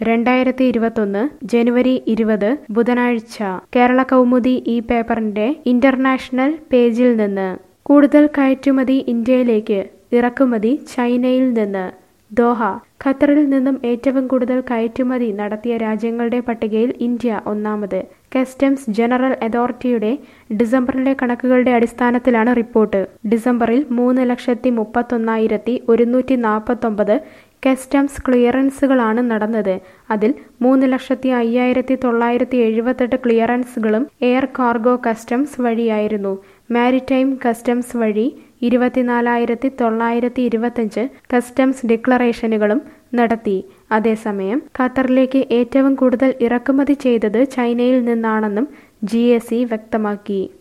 രണ്ടായിരത്തി ഇരുപത്തൊന്ന് ജനുവരി ഇരുപത് ബുധനാഴ്ച കേരള കൗമുദി ഈ പേപ്പറിന്റെ ഇന്റർനാഷണൽ പേജിൽ നിന്ന് കൂടുതൽ കയറ്റുമതി ഇന്ത്യയിലേക്ക് ഇറക്കുമതി ചൈനയിൽ നിന്ന് ദോഹ ഖത്തറിൽ നിന്നും ഏറ്റവും കൂടുതൽ കയറ്റുമതി നടത്തിയ രാജ്യങ്ങളുടെ പട്ടികയിൽ ഇന്ത്യ ഒന്നാമത് കസ്റ്റംസ് ജനറൽ അതോറിറ്റിയുടെ ഡിസംബറിലെ കണക്കുകളുടെ അടിസ്ഥാനത്തിലാണ് റിപ്പോർട്ട് ഡിസംബറിൽ മൂന്ന് ലക്ഷത്തി മുപ്പത്തൊന്നായിരത്തി ഒരുന്നൂറ്റി നാൽപ്പത്തൊമ്പത് കസ്റ്റംസ് ക്ലിയറൻസുകളാണ് നടന്നത് അതിൽ മൂന്ന് ലക്ഷത്തി അയ്യായിരത്തി തൊള്ളായിരത്തി എഴുപത്തെട്ട് ക്ലിയറൻസുകളും എയർ കാർഗോ കസ്റ്റംസ് വഴിയായിരുന്നു മാരിടൈം കസ്റ്റംസ് വഴി ഇരുപത്തിനാലായിരത്തി തൊള്ളായിരത്തി ഇരുപത്തഞ്ച് കസ്റ്റംസ് ഡിക്ലറേഷനുകളും നടത്തി അതേസമയം ഖത്തറിലേക്ക് ഏറ്റവും കൂടുതൽ ഇറക്കുമതി ചെയ്തത് ചൈനയിൽ നിന്നാണെന്നും ജി വ്യക്തമാക്കി